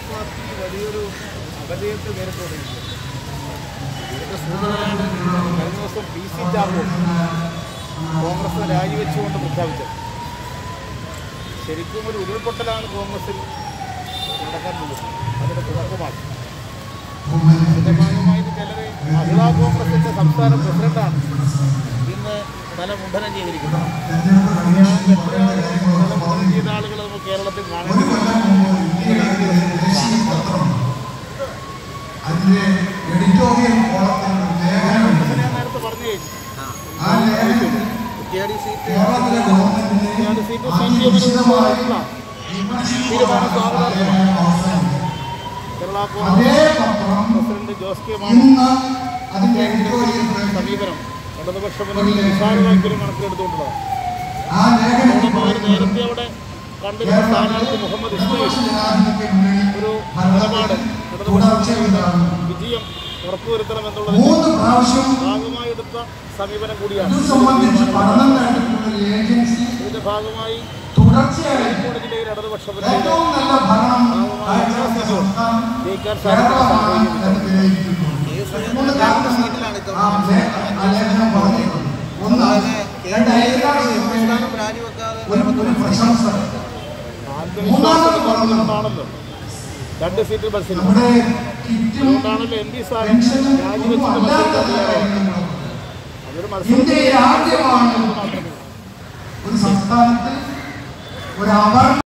Party വലിയൊരു അപജയത്തെ നേരിട്ടുകൊണ്ടിരിക്കുന്നത് ഇതിന്റെ സൂചനയാണ് കഴിഞ്ഞ ദിവസം പി സി ചാക്കോ കോൺഗ്രസ് രാജിവെച്ചുകൊണ്ട് പ്രഖ്യാപിച്ചത് ശരിക്കും ഒരു ഉരുൾപൊട്ടലാണ് കോൺഗ്രസിൽ നടക്കാൻ പോകുന്നത് അതിന്റെ തുടക്കമാണ് ഇതിന്റെ ഭാഗമായിട്ട് ചിലർ മഹിളാ കോൺഗ്രസിന്റെ സംസ്ഥാന പ്രസിഡന്റാണ് ഇന്ന് തലമുണ്ടനം ചെയ്തിരിക്കുന്നത് ഇയാൾ എത്രയാണ് തലമുണ്ടനം ചെയ്ത ആളുകൾ നമുക്ക് കേരളത്തിൽ കാണേണ്ടത് അതിന്റെ എഡിറ്റോറിയൽ കോളത്തിൽ ലേഖനം ഞാൻ നേരത്തെ പറഞ്ഞു കഴിഞ്ഞു ആ ലേഖനത്തിൽ കുറ്റ്യാടി സീറ്റ് കേരളത്തിലെ ഗവൺമെന്റിനെ കുറ്റ്യാടി സീറ്റ് സി പി എമ്മിനുള്ള തീരുമാനം സ്വാഗതാർഹമാണ് കേരള അതേ കോൺഗ്രസ് പത്രം പ്രസിഡന്റ് ജോസ് കെ മാണി ഇന്ന് അതിന്റെ എഡിറ്റോറിയൽ സമീപനം ഇടതുപക്ഷ മുന്നണിയുടെ വിശാലവാക്യം കണക്കിലെടുത്തുകൊണ്ടുള്ളതാണ് ആ ലേഖനത്തിൽ അവർ നേരത്തെ അവിടെ കണ്ടിരുന്ന സ്ഥാനാർത്ഥി മുഹമ്മദ് ഇസ്മായിൽ ജനാധിപത്യ മുന്നണി ഒരു നിലപാട് ഇടതുപക്ഷ തുടർച്ചയുണ്ടാകുന്നു വിജയം ഉറപ്പുവരുത്തണമെന്നുള്ളതിന്റെ മൂന്ന് പ്രാവശ്യം ഭാഗമായി എടുത്ത സമീപനം കൂടിയാണ് ഇത് സംബന്ധിച്ച് പഠനം നടത്തിയിട്ടുള്ള ഒരു ഏജൻസി ഇതിന്റെ ഭാഗമായി തുടർച്ചയായി കോഴിക്കോട് ജില്ലയിൽ ഇടതുപക്ഷ മുന്നണിയുടെ ഏറ്റവും നല്ല ഭരണം കാഴ്ചവെച്ച സംസ്ഥാനം ജയിക്കാൻ സാധിക്കുന്ന കേരളമാണ് സാഹചര്യം എന്ന് വിലയിരുത്തിയിട്ടുണ്ട് മൂന്ന് കാര്യങ്ങൾ ആ ലേ- ആ ലേഖനം പറഞ്ഞിട്ടുണ്ട് ഒന്ന് രണ്ട് ഐക്യരാഷ്ട്ര സഭയിൽ ഒരു ഒരു പ്രശംസ ആത്മവിശ്വാസത്തിലാണല്ലോ രണ്ട് സീറ്റ് മത്സരിക്കും നമ്മുടെ കിറ്റും അതുകൊണ്ടാണല്ലോ എം പി സാഹിബ് പെൻഷനും രാജിവെച്ചിട്ട് ഒന്നും മത്സരിക്കാൻ അല്ലാത്ത തയ്യാറായത് കാര്യങ്ങൾ. അതൊരു മത്സരം ഇന്ത്യയിൽ ആദ്യമാണ് മാത്രമേ ഒരു സംസ്ഥാനത്ത് ഒരു അവർണ